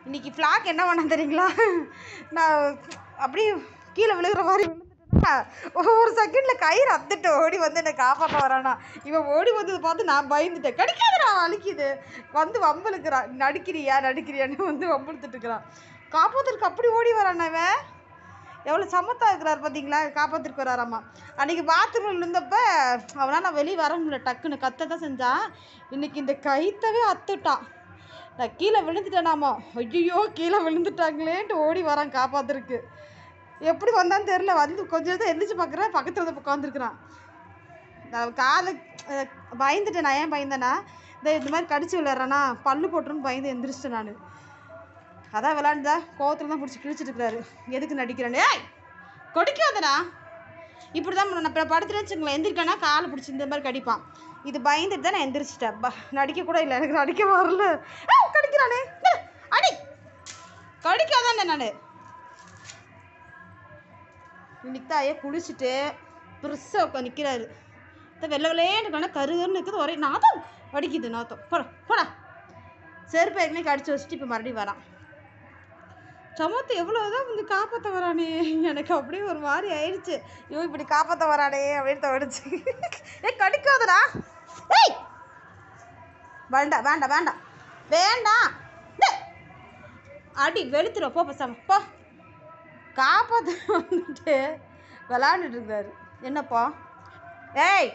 இன்னைக்கு ஃப்ளாக் என்ன பண்ண தெரியுங்களா நான் அப்படியே கீழே விழுகிற மாதிரி விழுந்துட்டேன்னா ஒரு செகண்டில் கயிறு அத்துட்டு ஓடி வந்து என்னை காப்பாற்ற வரானா இவன் ஓடி வந்ததை பார்த்து நான் பயந்துட்டேன் கடிக்காதுடா வலிக்குது வந்து வம்பளுக்குறான் நடிக்கிறியா நடிக்கிறியான்னு வந்து வம்பளுத்துட்டு இருக்கிறான் காப்பாற்றுறதுக்கு அப்படி ஓடி வரானா இவன் எவ்வளோ சமத்தா இருக்கிறார் பார்த்தீங்களா காப்பாற்றிட்டு வராராம்மா அன்றைக்கி பாத்ரூமில் இருந்தப்ப அவனால் நான் வெளியே வர முடியல டக்குன்னு கத்த தான் செஞ்சான் இன்னைக்கு இந்த கைத்தவே அத்துட்டான் நான் கீழே விழுந்துட்டேனாமா ஐயோ கீழே விழுந்துட்டாங்களேன்ட்டு ஓடி வரான் காப்பாத்துறதுக்கு எப்படி வந்தான்னு தெரில வந்து கொஞ்ச நேரத்தை எந்திரிச்சு பார்க்குறேன் பக்கத்தில் வந்து உட்காந்துருக்குறான் நான் காலை அஹ், பயந்துட்டேன் நான் ஏன் பயந்தேன்னா இந்த இந்த மாதிரி கடிச்சு விளையாடுறேன்னா பல்லு போட்டுருன்னு பயந்து எந்திரிச்சிட்டேன் நான் அதான் விளாண்டுதா கோவத்தில் தான் பிடிச்சி கிழிச்சிட்டு இருக்கிறாரு எதுக்கு நடிக்கிறேன்னு ஏய் கொடிக்காதடா இப்படி தான் நான் இப்போ படுத்துட்டு வச்சுங்களேன் எந்திரிக்கனா காலை பிடிச்சி இந்த மாதிரி கடிப்பான் இது பயந்துட்டு தான் நான் எந்திரிச்சிட்டேன் பா நடிக்க கூட இல்லை எனக்கு நடிக்க வரல ஏய், கடிக்கிறானே இரு, அடி கடிக்காதானே நான் இன்னைக்கு தான் ஐயா குளிச்சுட்டு பெருசாக உட்காந்து நிற்கிறாரு வெள்ளை வெள்ளையே இருக்கான கருகருன்னு இருக்குது ஒரே நாத்தம் அடிக்குது நாத்தம் போடா போடா செருப்பு ஏற்கனவே கடிச்சு வச்சுட்டு இப்போ மறுபடியும் வரான் சமத்து எவ்வளோதான் வந்து காப்பாற்ற வரானே எனக்கு அப்படியே ஒரு மாதிரி ஆயிடுச்சு ஐயோ இப்படி காப்பாற்ற வரானே அப்படின்னு தோணுச்சு ஏ கடிக்காதடா ஏய் வேண்டாம் வேண்டாம் வேண்டாம் வேண்டாம் டேய். அடி வெளுத்துரும் போ பேசாம போ காப்பாற்ற வந்துட்டு விளாண்டுட்டு இருக்காரு என்னப்பா ஏய்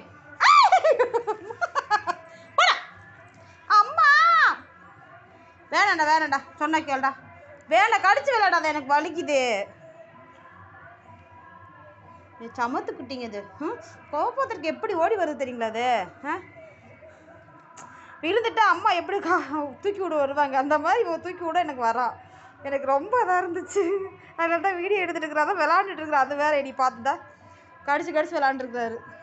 போடா. அம்மா வேணாண்டா வேணாண்டா சொன்னா கேளுடா வேணாம் கடிச்சு விளையாடாத எனக்கு வலிக்குது இது சமத்து குட்டிங்க இது ம் கோபத்திற்கு எப்படி ஓடி வருது தெரியுங்களா அது ஆ விழுந்துட்டா அம்மா எப்படி கா தூக்கி விட வருவாங்க அந்த மாதிரி இவ தூக்கி விட எனக்கு வரான் எனக்கு ரொம்ப இதாக இருந்துச்சு அதனால தான் வீடியோ எடுத்துட்டு இருக்கிறாதான் விளாண்டுட்டு இருக்கிறா அது வேற நீ பார்த்துதா கடிச்சு கடிச்சு விளாண்டுருக்காரு